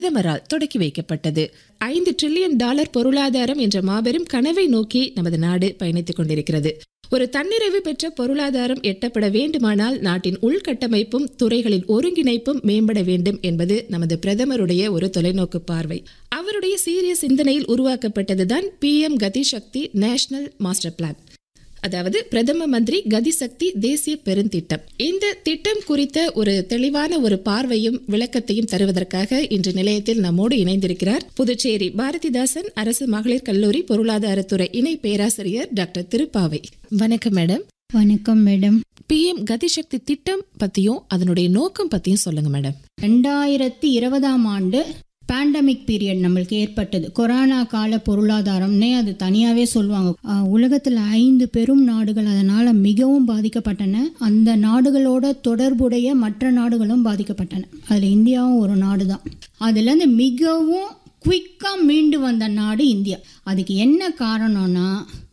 பிரதமரால் தொடக்கி வைக்கப்பட்டது ஐந்து டிரில்லியன் டாலர் பொருளாதாரம் என்ற மாபெரும் கனவை நோக்கி நமது நாடு பயணித்துக் கொண்டிருக்கிறது ஒரு தன்னிறைவு பெற்ற பொருளாதாரம் எட்டப்பட வேண்டுமானால் நாட்டின் உள்கட்டமைப்பும் துறைகளின் ஒருங்கிணைப்பும் மேம்பட வேண்டும் என்பது நமது பிரதமருடைய ஒரு தொலைநோக்கு பார்வை அவருடைய சீரிய சிந்தனையில் உருவாக்கப்பட்டதுதான் பி எம் கதி சக்தி நேஷனல் மாஸ்டர் பிளான் அதாவது பிரதம மந்திரி கதிசக்தி தேசிய பெருந்திட்டம் இந்த திட்டம் குறித்த ஒரு தெளிவான ஒரு பார்வையும் விளக்கத்தையும் தருவதற்காக இன்று நிலையத்தில் நம்மோடு இணைந்திருக்கிறார் புதுச்சேரி பாரதிதாசன் அரசு மகளிர் கல்லூரி பொருளாதாரத்துறை இணை பேராசிரியர் டாக்டர் திருப்பாவை வணக்கம் மேடம் வணக்கம் மேடம் பி எம் கதிசக்தி திட்டம் பத்தியும் அதனுடைய நோக்கம் பத்தியும் சொல்லுங்க மேடம் ரெண்டாயிரத்தி இருபதாம் ஆண்டு பேண்டமிக் பீரியட் நம்மளுக்கு ஏற்பட்டது கொரோனா கால பொருளாதாரம்னே அது தனியாகவே சொல்லுவாங்க ஆஹ், உலகத்துல ஐந்து பெரும் நாடுகள் அதனால் மிகவும் பாதிக்கப்பட்டன அந்த நாடுகளோட தொடர்புடைய மற்ற நாடுகளும் பாதிக்கப்பட்டன அதில் இந்தியாவும் ஒரு நாடு தான் அதுலேருந்து மிகவும் குயிக்காக மீண்டு வந்த நாடு இந்தியா அதுக்கு என்ன காரணம்னா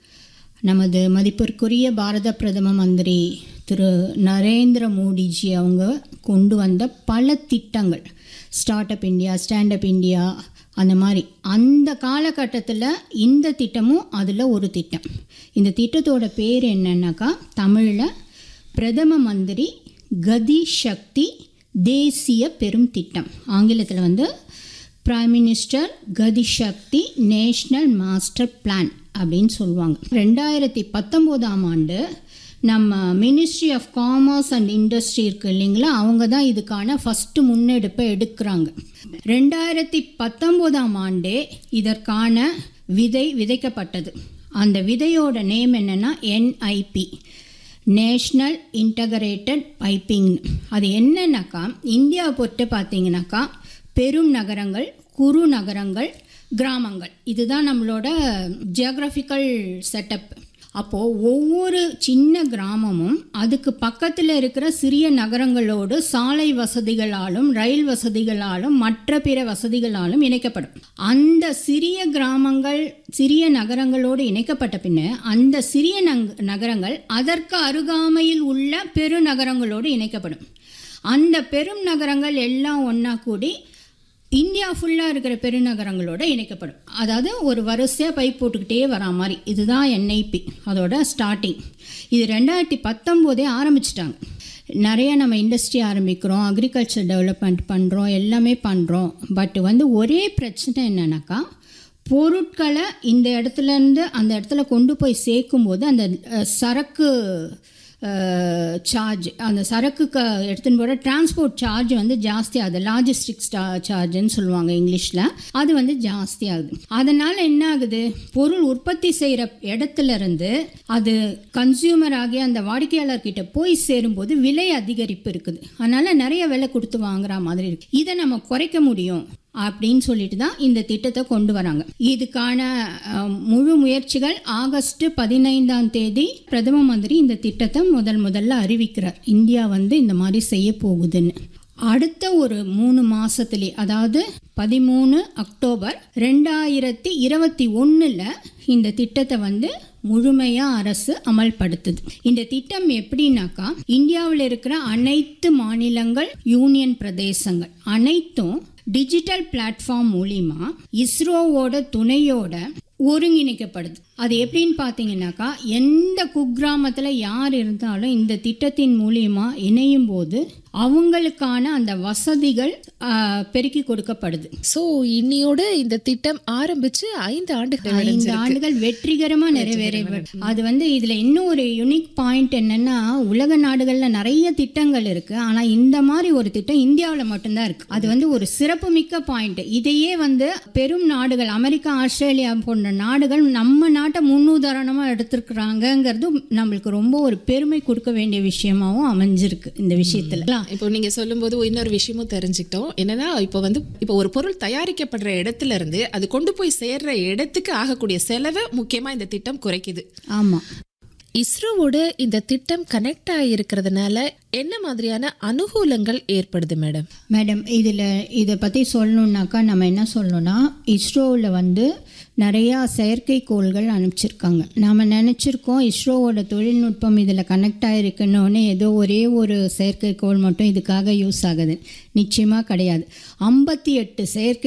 நமது மதிப்பிற்குரிய பாரத பிரதம மந்திரி திரு நரேந்திர மோடிஜி அவங்க கொண்டு வந்த பல திட்டங்கள் start up India stand up India அந்த மாதிரி அந்த காலகட்டத்தில் இந்த திட்டமும் அதில் ஒரு திட்டம் இந்த திட்டத்தோட பேர் என்னன்னாக்கா தமிழில் பிரதம மந்திரி கதி சக்தி தேசிய பெரும் திட்டம் ஆங்கிலத்தில் வந்து பிரைம் மினிஸ்டர் கதி சக்தி நேஷ்னல் மாஸ்டர் பிளான் அப்படின்னு சொல்லுவாங்க ரெண்டாயிரத்தி பத்தொம்போதாம் ஆண்டு நம்ம ministry of commerce and industry இருக்கு இல்லைங்களா அவங்க தான் இதுக்கான ஃபஸ்ட்டு முன்னெடுப்பை எடுக்கிறாங்க ரெண்டாயிரத்தி பத்தொம்போதாம் ஆண்டே இதற்கான விதை விதைக்கப்பட்டது அந்த விதையோட நேம் என்னென்னா என்ஐபி நேஷ்னல் இன்டகிரேட்டட் பைப்பிங் அது என்னன்னாக்கா இந்தியா பொறுத்து பார்த்தீங்கன்னாக்கா பெரும் நகரங்கள் குறு நகரங்கள் கிராமங்கள் இதுதான் நம்மளோட ஜியோகிராஃபிக்கல் செட்டப் அப்போது ஒவ்வொரு சின்ன கிராமமும் அதுக்கு பக்கத்தில் இருக்கிற சிறிய நகரங்களோடு சாலை வசதிகளாலும் ரயில் வசதிகளாலும் மற்ற பிற வசதிகளாலும் இணைக்கப்படும் அந்த சிறிய கிராமங்கள் சிறிய நகரங்களோடு இணைக்கப்பட்ட பின்ன அந்த சிறிய நங் நகரங்கள் அதற்கு அருகாமையில் உள்ள பெருநகரங்களோடு இணைக்கப்படும் அந்த பெரும் நகரங்கள் எல்லாம் ஒன்றா கூடி இந்தியா ஃபுல்லாக இருக்கிற பெருநகரங்களோட இணைக்கப்படும் அதாவது ஒரு வரிசையாக பைப் போட்டுக்கிட்டே வரா மாதிரி இதுதான் என்ஐபி அதோட ஸ்டார்டிங் இது ரெண்டாயிரத்தி பத்தொம்போதே ஆரம்பிச்சிட்டாங்க நிறைய நம்ம இண்டஸ்ட்ரி ஆரம்பிக்கிறோம் அக்ரிகல்ச்சர் டெவலப்மெண்ட் பண்ணுறோம் எல்லாமே பண்ணுறோம் பட் வந்து ஒரே பிரச்சனை என்னன்னாக்கா பொருட்களை இந்த இடத்துலேருந்து அந்த இடத்துல கொண்டு போய் சேர்க்கும்போது அந்த அஹ், சரக்கு சார்ஜ் அந்த சரக்கு க எடுத்துன்னு போகிற டிரான்ஸ்போர்ட் சார்ஜ் வந்து ஜாஸ்தி ஆகுது லாஜிஸ்டிக்ஸ் சார்ஜ்னு சொல்லுவாங்க இங்கிலீஷில் அது வந்து ஜாஸ்தி ஆகுது அதனால் என்ன ஆகுது பொருள் உற்பத்தி செய்கிற இடத்துல இருந்து அது கன்சியூமர் ஆகி அந்த வாடிக்கையாளர்கிட்ட போய் சேரும்போது விலை அதிகரிப்பு இருக்குது அதனால் நிறைய விலை கொடுத்து வாங்குற மாதிரி இருக்கு இதை நம்ம குறைக்க முடியும் அப்படின்னு சொல்லிட்டு தான் இந்த திட்டத்தை கொண்டு வராங்க இதுக்கான அஹ், முழு முயற்சிகள் ஆகஸ்ட் பதினைந்தாம் தேதி பிரதம மந்திரி இந்த திட்டத்தை முதல் முதல்ல அறிவிக்கிறார் இந்தியா வந்து இந்த மாதிரி செய்ய போகுதுன்னு அடுத்த ஒரு மூணு மாசத்துலே அதாவது பதிமூணு அக்டோபர் ரெண்டாயிரத்தி இருபத்தி ஒன்றில் இந்த திட்டத்தை வந்து முழுமையாக அரசு அமல்படுத்துது இந்த திட்டம் எப்படின்னாக்கா இந்தியாவில் இருக்கிற அனைத்து மாநிலங்கள் யூனியன் பிரதேசங்கள் அனைத்தும் டிஜிட்டல் பிளாட்ஃபார்ம் மூலிமா இஸ்ரோவோட துணையோட ஒருங்கிணைக்கப்படுது அது எப்படின்னு பார்த்தீங்கன்னாக்கா எந்த குக்கிராமத்தில் யார் இருந்தாலும் இந்த திட்டத்தின் மூலியமா இணையும் போது அவங்களுக்கான அந்த வசதிகள் ஆ, பெருக்கி கொடுக்கப்படுது சோ இன்னியோட இந்த திட்டம் ஆரம்பிச்சு ஐந்து ஆண்டுகள் ஐந்து அடைஞ்சிருக்கு. ஆண்டுகள் வெற்றிகரமா நிறைவேறி அது வந்து இதுல இன்னும் ஒரு யுனிக் பாயிண்ட் என்னன்னா உலக நாடுகள்ல நிறைய திட்டங்கள் இருக்கு ஆனா இந்த மாதிரி ஒரு திட்டம் இந்தியாவுல மட்டும்தான் இருக்கு அது வந்து ஒரு சிறப்புமிக்க பாயிண்ட் இதையே வந்து பெரும் நாடுகள் அமெரிக்கா ஆஸ்திரேலியா போன்ற நாடுகள் நம்ம நாட்டை முன்னுதாரணமா எடுத்திருக்கிறாங்கங்கிறது நம்மளுக்கு ரொம்ப ஒரு பெருமை கொடுக்க வேண்டிய விஷயமாவும் அமைஞ்சிருக்கு இந்த விஷயத்துல இப்போ நீங்க சொல்லும்போது இன்னொரு விஷயமும் தெரிஞ்சுக்கிட்டோம் என்னன்னா இப்போ வந்து இப்போ ஒரு பொருள் தயாரிக்கப்படுற இடத்துல இருந்து அது கொண்டு போய் சேர்ற இடத்துக்கு ஆகக்கூடிய செலவை முக்கியமா இந்த திட்டம் குறைக்குது ஆமா இஸ்ரோவோட இந்த திட்டம் கனெக்ட் ஆகிருக்கிறதுனால என்ன மாதிரியான அனுகூலங்கள் ஏற்படுது மேடம் மேடம் இதில் இதை பற்றி சொல்லணுன்னாக்கா நம்ம என்ன சொல்லணும்னா இஸ்ரோவில் வந்து நிறையா செயற்கைக்கோள்கள் அனுப்பிச்சிருக்காங்க நாம் நினச்சிருக்கோம் இஸ்ரோவோட தொழில்நுட்பம் இதில் கனெக்ட் ஆகிருக்குன்னு ஏதோ ஒரே ஒரு செயற்கைக்கோள் மட்டும் இதுக்காக யூஸ் ஆகுது நிச்சயமாக கிடையாது ஐம்பத்தி எட்டு செயற்கை